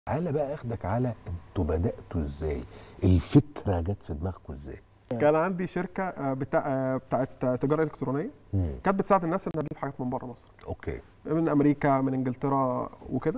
تعالى بقى اخدك على انتوا بداتوا ازاي الفكره جت في دماغكم ازاي كان عندي شركه آه، بتاع آه، بتاعت تجاره الكترونيه مم. كانت بتساعد الناس انها تجيب حاجات من بره مصر اوكي من امريكا من انجلترا وكده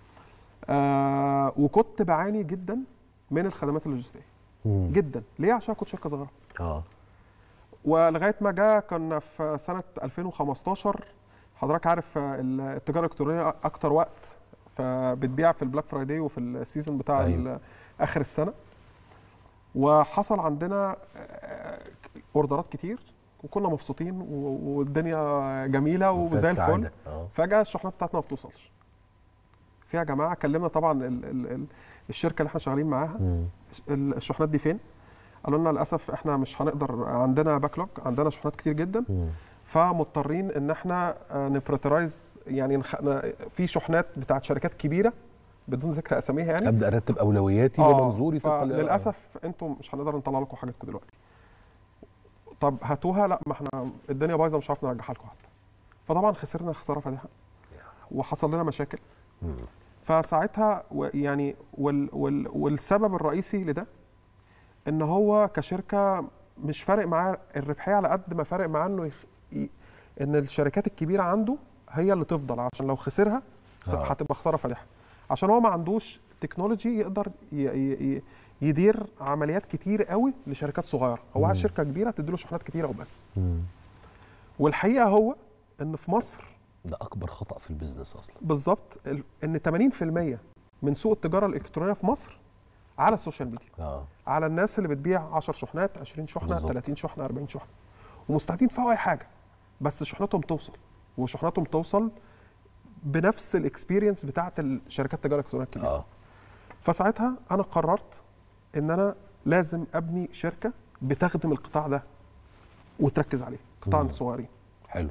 آه وكنت بعاني جدا من الخدمات اللوجستيه مم. جدا ليه عشان كنت شركه صغيره اه ولغايه ما جاء كنا في سنه 2015 حضرتك عارف آه، التجاره الالكترونيه اكتر وقت فبتبيع في البلاك فرايداي وفي السيزون بتاع أيوة. أيوة. اخر السنه وحصل عندنا آه، اوردرات كتير وكنا مبسوطين و- والدنيا جميله وزي الفل السعادة. اه فجاه الشحنات بتاعتنا ما بتوصلش في يا جماعه كلمنا طبعا ال ال ال الشركه اللي احنا شغالين معاها مم. ال- الشحنات دي فين قالوا لنا للاسف احنا مش هنقدر عندنا باكلوج عندنا شحنات كتير جدا مم. فمضطرين ان احنا نبريترايز يعني نخ... ن- في شحنات بتاعت شركات كبيره بدون ذكر اساميها يعني ابدا ارتب اولوياتي آه، بمنظوري طبقا ل- للاسف انتم مش هنقدر نطلع لكم حاجاتكم دلوقتي طب هاتوها لا ما احنا الدنيا بايظه مش عارف نرجعها لكم حتى فطبعا خسرنا خساره فادحه وحصل لنا مشاكل مم. فساعتها و- يعني وال وال والسبب الرئيسي لده ان هو كشركه مش فارق معاه الربحيه على قد ما فارق معاه انه يخ... ي... ان الشركات الكبيره عنده هي اللي تفضل عشان لو خسرها آه. هتبقى خساره فادحه عشان هو ما عندوش تكنولوجي يقدر ي... ي... ي... يدير عمليات كتير قوي لشركات صغيره هو عايز مم. شركه كبيره تديله شحنات كتيره وبس مم. والحقيقه هو ان في مصر ده اكبر خطا في البيزنس اصلا بالظبط ال- ان 80% من سوق التجاره الالكترونيه في مصر على السوشيال ميديا اه على الناس اللي بتبيع 10 شحنات 20 شحنه بالظبط. 30 شحنه 40 شحنه ومستعدين يدفعوا اي حاجه بس شحناتهم توصل وشحناتهم توصل بنفس الاكسبيرينس بتاعت الشركات التجاره الالكترونيه الكبيره اه فساعتها انا قررت ان انا لازم ابني شركه بتخدم القطاع ده وتركز عليه قطاع مم. الصغيرين حلو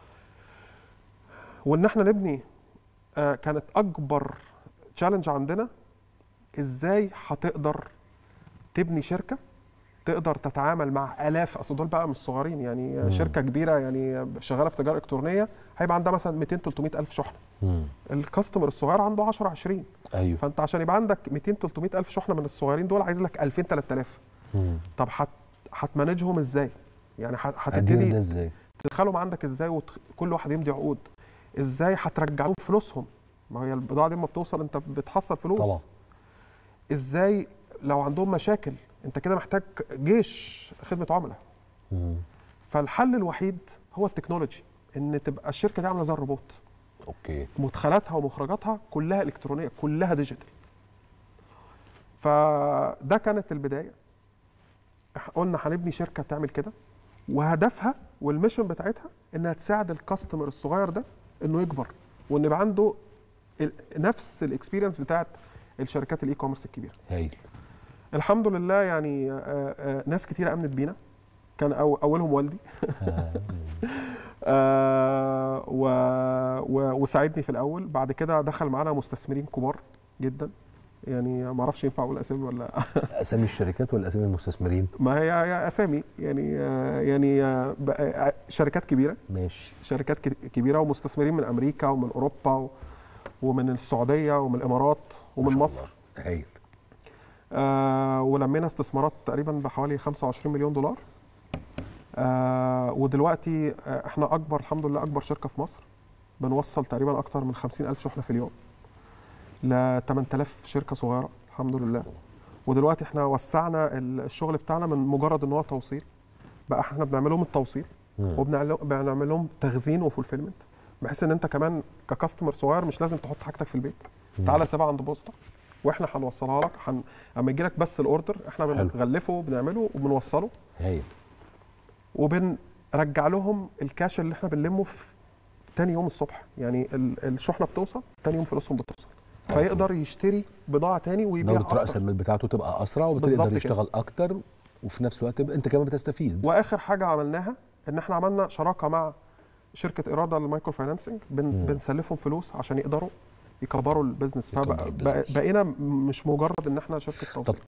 وان احنا نبني آه، كانت اكبر تشالنج عندنا ازاي هتقدر تبني شركه تقدر تتعامل مع الاف اصل دول بقى مش صغيرين يعني مم. شركه كبيره يعني شغاله في تجاره الكترونيه هيبقى عندها مثلا 200 300 الف شحنه مم. الكاستمر الصغير عنده 10 20 ايوه فانت عشان يبقى عندك 200 300 الف شحنه من الصغيرين دول عايز لك 2000 3000 مم. طب هت هتمانجهم ازاي يعني هت- ادير ده هتبتدي ازاي تدخلهم عندك ازاي وكل واحد يمضي عقود ازاي هترجع لهم فلوسهم ما هي البضاعه دي لما بتوصل انت بتحصل فلوس طبعا. ازاي لو عندهم مشاكل انت كده محتاج جيش خدمه عملاء مم. فالحل الوحيد هو التكنولوجي ان تبقى الشركه دي عامله زي الروبوت اوكي مدخلاتها ومخرجاتها كلها الكترونيه كلها ديجيتال فده كانت البدايه إح- قلنا هنبني شركه تعمل كده وهدفها والميشن بتاعتها انها تساعد الكاستمر الصغير ده انه يكبر وان يبقى عنده ال- نفس الاكسبيرينس بتاعت الشركات الاي كوميرس الكبيره هايل الحمد لله يعني آه، آه، ناس كتير امنت بينا كان أو اولهم والدي آه. آه، و... و... وساعدني في الاول بعد كده دخل معانا مستثمرين كبار جدا يعني ما اعرفش ينفع اقول اسامي ولا اسامي الشركات ولا اسامي المستثمرين ما هي هي اسامي يعني آه، يعني آه، بقى- آه، شركات كبيره ماشي شركات ك- كبيره ومستثمرين من امريكا ومن اوروبا و... ومن السعوديه ومن الامارات ما ومن شاء مصر الله. هايل آه ولمينا استثمارات تقريبا بحوالي 25 مليون دولار آه ودلوقتي آه احنا اكبر الحمد لله اكبر شركه في مصر بنوصل تقريبا اكتر من 50 الف شحنه في اليوم ل 8000 شركه صغيره الحمد لله ودلوقتي احنا وسعنا ال- الشغل بتاعنا من مجرد ان هو توصيل بقى احنا بنعمل لهم التوصيل مم. وبنعمل لهم تخزين وفولفيلمنت بحيث ان انت كمان ككاستمر صغير مش لازم تحط حاجتك في البيت مم. تعالى سيبها عند بوسطه واحنا هنوصلها لك حن... اما يجي لك بس الاوردر احنا حلو. بنغلفه وبنعمله وبنوصله هايل وبنرجع لهم الكاش اللي احنا بنلمه في تاني يوم الصبح يعني ال- الشحنه بتوصل تاني يوم فلوسهم بتوصل فيقدر يشتري بضاعه تاني ويبيع دورة راس اكتر المال بتاعته تبقى اسرع وبالتالي بالظبط يقدر كده. يشتغل اكتر وفي نفس الوقت تبقى انت كمان بتستفيد واخر حاجه عملناها ان احنا عملنا شراكه مع شركه اراده للمايكرو فاينانسنج بن مم. بنسلفهم فلوس عشان يقدروا يكبروا البيزنس يكبروا فبقينا البيزنس. مش مجرد ان احنا شركه توصيل